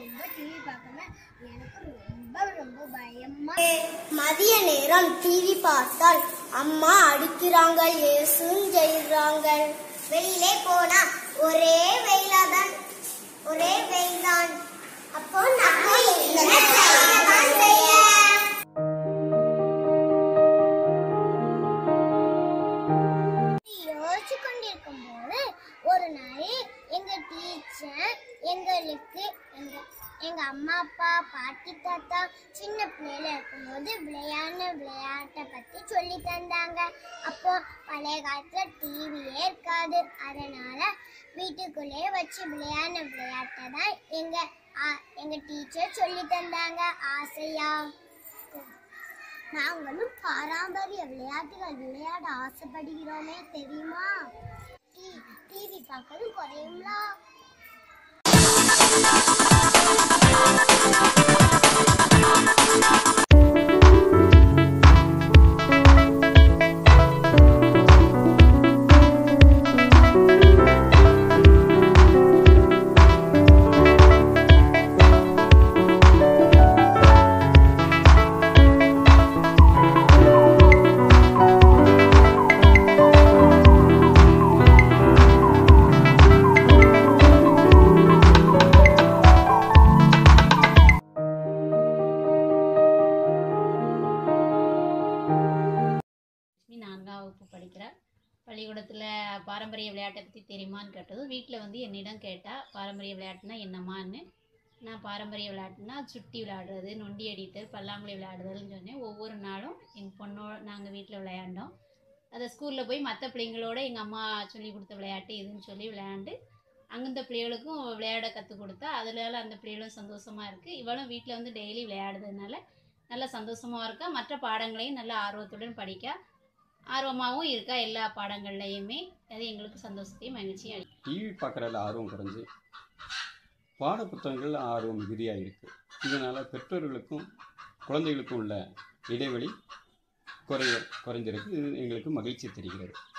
ரொம்ப டிவி பார்க்கணும் எனக்கு ரொம்ப ரொம்ப பயமா மதிய நேரம் டிவி பார்த்தால் அம்மா அடிக்கிறாங்க ஏசும் செய்றாங்க வெளியிலே போனா ஒரே வெயிலாதான் ஒரே வெயில்தான் அப்போ நம்ம என்ன செய்யதான் செய்ய யோசிச்சு கொண்டிருக்கும் போது ஒரு நாள் எங்க டீச்சர் எங்களுக்கு எங்க எங்க அம்மா அப்பா பாட்டி தாத்தா சின்ன பிள்ளையில இருக்கும்போது விளையாடின விளையாட்டை பத்தி சொல்லி தந்தாங்க அப்போ பழைய காலத்துல டிவியே இருக்காது அதனால வீட்டுக்குள்ளேயே வச்சு விளையாடின விளையாட்டை தான் எங்க ஆ- எங்க டீச்சர் சொல்லி தந்தாங்க ஆசையா நாங்களும் பாரம்பரிய விளையாட்டுகள் விளையாட ஆசைப்படுகிறோமே தெரியுமா டிவி பார்க்கறது குறையுங்களா லட்சுமி நான்காம் வகுப்பு படிக்கிறார் பள்ளிக்கூடத்தில் பாரம்பரிய விளையாட்டை பற்றி தெரியுமான்னு கேட்டதும் வீட்டில் வந்து என்னிடம் கேட்டால் பாரம்பரிய விளையாட்டுனா என்னம்மான்னு நான் பாரம்பரிய விளையாட்டுனா சுட்டி விளையாடுறது நொண்டி அடித்தல் பல்லாங்குழி விளையாடுதல்னு சொன்னேன் ஒவ்வொரு நாளும் எங்கள் பொண்ணோட நாங்கள் வீட்டில் விளையாண்டோம் அதை ஸ்கூலில் போய் மற்ற பிள்ளைங்களோட எங்கள் அம்மா சொல்லி கொடுத்த விளையாட்டு இதுன்னு சொல்லி விளையாண்டு அங்கந்த பிள்ளைகளுக்கும் விளையாட கற்றுக் கொடுத்தா அதில் அந்த பிள்ளைகளும் சந்தோஷமாக இருக்குது இவளும் வீட்டில் வந்து டெய்லி விளையாடுறதுனால நல்ல சந்தோஷமாக இருக்கா மற்ற பாடங்களையும் நல்ல ஆர்வத்துடன் படிக்க ஆர்வமாகவும் இருக்கா எல்லா பாடங்கள்லையுமே அது எங்களுக்கு சந்தோஷத்தையும் மகிழ்ச்சியும் அளிக்கும் டிவி பார்க்குறதுல ஆர்வம் குறைஞ்சி பாட புத்தகங்கள் ஆர்வம் மிகுதியாக இருக்குது இதனால் பெற்றோர்களுக்கும் குழந்தைகளுக்கும் உள்ள இடைவெளி குறைய குறைஞ்சிருக்கு இது எங்களுக்கு மகிழ்ச்சி தெரிகிறது